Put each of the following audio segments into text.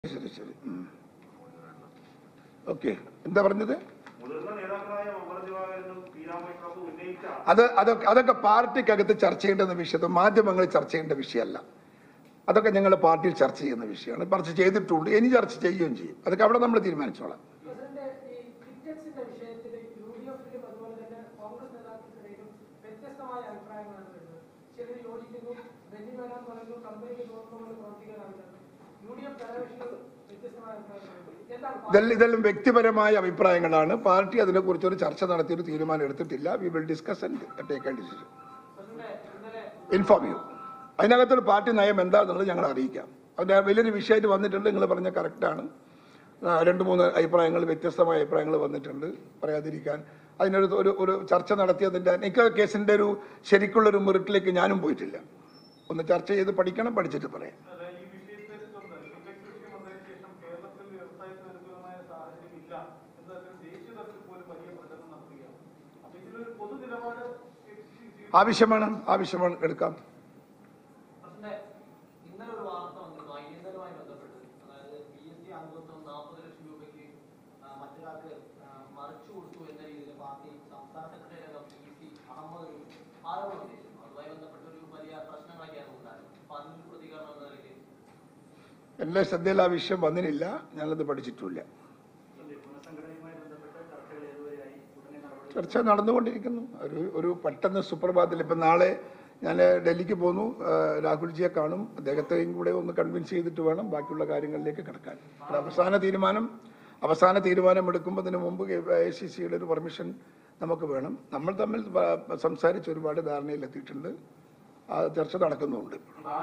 ശരി ശരി ഓക്കെ എന്താ പറഞ്ഞത് മുതിർന്ന നേതാക്കളായ മമത ദിവാകരനും പി രാമകൃഷ്ണനും ഉന്നയിച്ച അത് അതൊക്കെ അതൊക്കെ പാർട്ടിക്കകത്ത് ചർച്ച ചെയ്യേണ്ടുന്ന വിഷയത്തെ മാധ്യമങ്ങളിൽ ചർച്ച ചെയ്യേണ്ട വിഷയമല്ല അതൊക്കെ ഞങ്ങൾ പാർട്ടിയിൽ ചർച്ച ചെയ്യുന്ന വിഷയമാണ് ചർച്ച ചെയ്തിട്ടുണ്ട് ഇനി ചർച്ച ചെയ്യുകയും ചെയ്യും അതൊക്കെ അവിടെ നമ്മൾ തീരുമാനിച്ചോളാം പ്രസിഡന്റ് ഈ ടിക്കറ്റ്സിന്റെ വിഷയത്തിൽ യു ഡി എഫിലും അതുപോലെ തന്നെ കോൺഗ്രസ് നേതാക്കൾക്കിടയിലും വ്യത്യസ്തമായ അഭിപ്രായങ്ങളാണ് വരുന്നത് ചിലർ യോജിക്കുന്നു ബെന്നി വരാൻ പറയുന്നു കമ്പനിക്ക് തോന്നുന്ന പ്രവർത്തിക്കാനാവില്ല യു ഡി എഫ് ഘടകകക്ഷികൾ വ്യത്യസ്തമായ അഭിപ്രായങ്ങളുണ്ട് എന്താണ് ഇതെല്ലാം ഇതെല്ലാം വ്യക്തിപരമായ അഭിപ്രായങ്ങളാണ് പാർട്ടി അതിനെക്കുറിച്ച് ഒരു ചർച്ച നടത്തി ഒരു തീരുമാനം എടുത്തിട്ടില്ല we will discuss and take a decision president ഇന്നലെ ഇൻഫോം ചെയ്യും അതിനകത്തൊരു പാർട്ടി നയം എന്താണെന്നുള്ളത് ഞങ്ങൾ അറിയിക്കാം അതിൻ്റെ വലിയൊരു വിഷയമായിട്ട് വന്നിട്ടുണ്ട് നിങ്ങൾ പറഞ്ഞ കറക്റ്റാണ് രണ്ട് മൂന്ന് അഭിപ്രായങ്ങൾ വ്യത്യസ്തമായ അഭിപ്രായങ്ങൾ വന്നിട്ടുണ്ട് പറയാതിരിക്കാൻ അതിനൊരു ഒരു ഒരു ചർച്ച നടത്തിയതിൻ്റെ എനിക്ക് കേസിൻ്റെ ഒരു ശരിക്കുള്ളൊരു മെറിറ്റിലേക്ക് ഞാനും പോയിട്ടില്ല ഒന്ന് ചർച്ച ചെയ്ത് പഠിക്കണം പഠിച്ചിട്ട് പറയാം ഈ വിഷയത്തിൽ ടിക്കറ്റ് വിഷയം വന്നതിന് ശേഷം കേരളത്തിൽ വ്യവസായത്തിന് അനുകൂലമായ സാഹചര്യം ഇല്ല എന്നതിൽ ദേശീയ തലത്തിൽ പോലും വലിയ പ്രചരണം നടത്തുകയാണ് അപ്പൊ ഇതിലൊരു പൊതു നിലപാട് ആവശ്യമാണ് ആവശ്യമാണ് എടുക്കാം പ്രശ്നം ഇന്നലെ ഒരു വാർത്ത വന്നിരുന്നു ഐഎൻഎല്ലുമായി ബന്ധപ്പെട്ട് അതായത് പി എസ് സി അംഗത്വം നാൽപ്പത് ലക്ഷം രൂപയ്ക്ക് ആ, മറ്റൊരാൾക്ക് ആ, മറിച്ചു കൊടുത്തു എന്ന രീതിയിൽ പാർട്ടി സംസ്ഥാന സെക്രട്ടറി അംഗം പി സി അഹമ്മദ് ഒരു ആരോപണം ഉന്നയിച്ചിരുന്നു അതുമായി ബന്ധപ്പെട്ട ഒരു വലിയ പ്രശ്നങ്ങളൊക്കെയാണ് ഉണ്ടായത് അപ്പൊ അതിനൊരു പ്രതികരണം എന്ന നിലയ്ക്ക് എൻ്റെ ശ്രദ്ധയിൽ ആ വിഷയം വന്നിട്ടില്ല ഞാനത് പഠിച്ചിട്ടുമില്ല പുനഃസംഘടനയുമായി ബന്ധപ്പെട്ട ചർച്ചകൾ ഏതുവരെയായി ഉടനെ നടപടി ചർച്ച നടന്നുകൊണ്ടിരിക്കുന്നു ഒരു ഒരു പെട്ടെന്ന് സുപ്രഭാതത്തിൽ ഇപ്പം നാളെ ഞാൻ ഡൽഹിക്ക് പോന്നു ആ, രാഹുൽജിയെ കാണും അദ്ദേഹത്തെയും കൂടെ ഒന്ന് കൺവിൻസ് ചെയ്തിട്ട് വേണം ബാക്കിയുള്ള കാര്യങ്ങളിലേക്ക് കിടക്കാൻ അത് അവസാന തീരുമാനം അവസാന തീരുമാനം എടുക്കുമ്പോൾ മുമ്പ് ഐ സി സിയുടെ ഒരു പെർമിഷൻ നമുക്ക് വേണം നമ്മൾ തമ്മിൽ പ- സംസാരിച്ച് ഒരുപാട് ധാരണയിലെത്തിയിട്ടുണ്ട് ആ ചർച്ച നടക്കുന്നുമുണ്ട്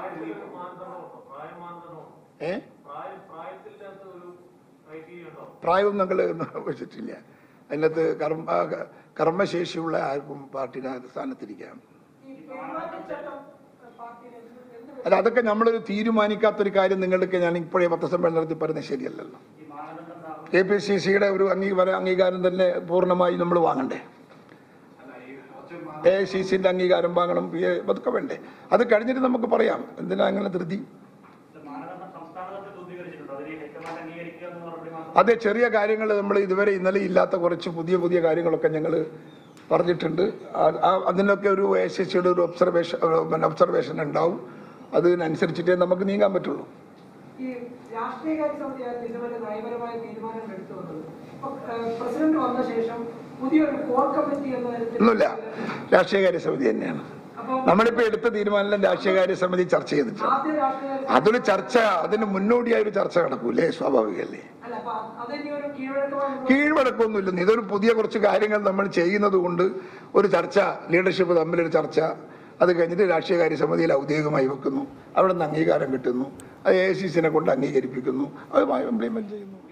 ഏ പ്രായത്തിൻ്റെ ഒരു ക്രൈറ്റീരിയ ഉണ്ടോ പ്രായവും ഞങ്ങൾ വെച്ചിട്ടില്ല അതിനകത്ത് കർമ്മ കർമ്മശേഷിയുള്ള ആർക്കും പാർട്ടിയുടെ സ്ഥാനത്തിരിക്കാം ഈ പെരുമാറ്റച്ചട്ടം പാർട്ടിയിൽ എന്ത് എന്ത് അല്ല അതൊക്കെ നമ്മളൊരു തീരുമാനിക്കാത്തൊരു കാര്യം നിങ്ങൾക്ക് ഞാൻ ഇപ്പോഴേ പത്രസമ്മേളനത്തിൽ പറയുന്നത് ശരിയല്ലല്ലോ കെ പി സി സിയുടെ ഒരു അംഗീകാര അംഗീകാരം തന്നെ പൂർണ്ണമായി നമ്മൾ വാങ്ങണ്ടേ എ ഐ സി സിന്റെ അംഗീകാരം വാങ്ങണം പി എ അതൊക്കെ വേണ്ടേ അത് കഴിഞ്ഞിട്ട് നമുക്ക് പറയാം എന്തിനാ അങ്ങനെ ധൃതി മാനദണ്ഡം സംസ്ഥാനത്തെ രൂപീകരിച്ചിട്ടുണ്ട് അതിൽ ഹൈക്കമാൻഡ് അംഗീകരിക്കുക എന്ന് മറുപടി മാത്രം അതെ ചെറിയ കാര്യങ്ങൾ നമ്മൾ ഇതുവരെ ഇന്നലെ ഇല്ലാത്ത കുറച്ച് പുതിയ പുതിയ കാര്യങ്ങളൊക്കെ ഞങ്ങൾ പറഞ്ഞിട്ടുണ്ട് ആ- ആ- അതിനൊക്കെ ഒരു എ സി സിയുടെ ഒരു ഒബ്സർവേഷൻ പിന്നെ ഒബ്സർവേഷൻ ഉണ്ടാവും അതിനനുസരിച്ചിട്ടേ നമുക്ക് നീങ്ങാൻ പറ്റുള്ളൂ ഈ രാഷ്ട്രീയകാര്യ സമിതിയായിരുന്നു ഇതുവരെ നയപരമായ തീരുമാനങ്ങൾ എടുത്തു വന്നത് അപ്പൊ ഏഹ്, പ്രസിഡന്റ് വന്ന ശേഷം പുതിയൊരു കോർ കമ്മിറ്റി എന്ന തരത്തിൽ ഒന്നുമില്ല രാഷ്ട്രീയകാര്യ സമിതി തന്നെയാണ് അപ്പൊ നമ്മളിപ്പോൾ എടുത്ത തീരുമാനം രാഷ്ട്രീയകാര്യ സമിതി ചർച്ച ചെയ്തിട്ടുണ്ട് ആദ്യ രാഷ്ട്രീയ അതൊരു ചർച്ച അതിന് മുന്നോടിയായ ഒരു ചർച്ച നടക്കൂലേ സ്വാഭാവികല്ലേ അല്ല അപ്പൊ അതിനി ഒരു കീഴ്വഴക്കമായി കീഴ്വഴക്കമൊന്നുമില്ല ഇതൊരു പുതിയ കുറച്ച് കാര്യങ്ങൾ നമ്മൾ ചെയ്യുന്നത് കൊണ്ട് ഒരു ചർച്ച ലീഡർഷിപ്പ് തമ്മിലൊരു ചർച്ച അത് കഴിഞ്ഞിട്ട് രാഷ്ട്രീയകാര്യ സമിതിയിൽ ഔദ്യോഗികമായി വെക്കുന്നു അവിടെ നിന്ന് അംഗീകാരം കിട്ടുന്നു അത് എ സി സിനെ കൊണ്ട് അംഗീകരിപ്പിക്കുന്നു അത് ഇംപ്ലിമെന്റ് ചെയ്യുന്നു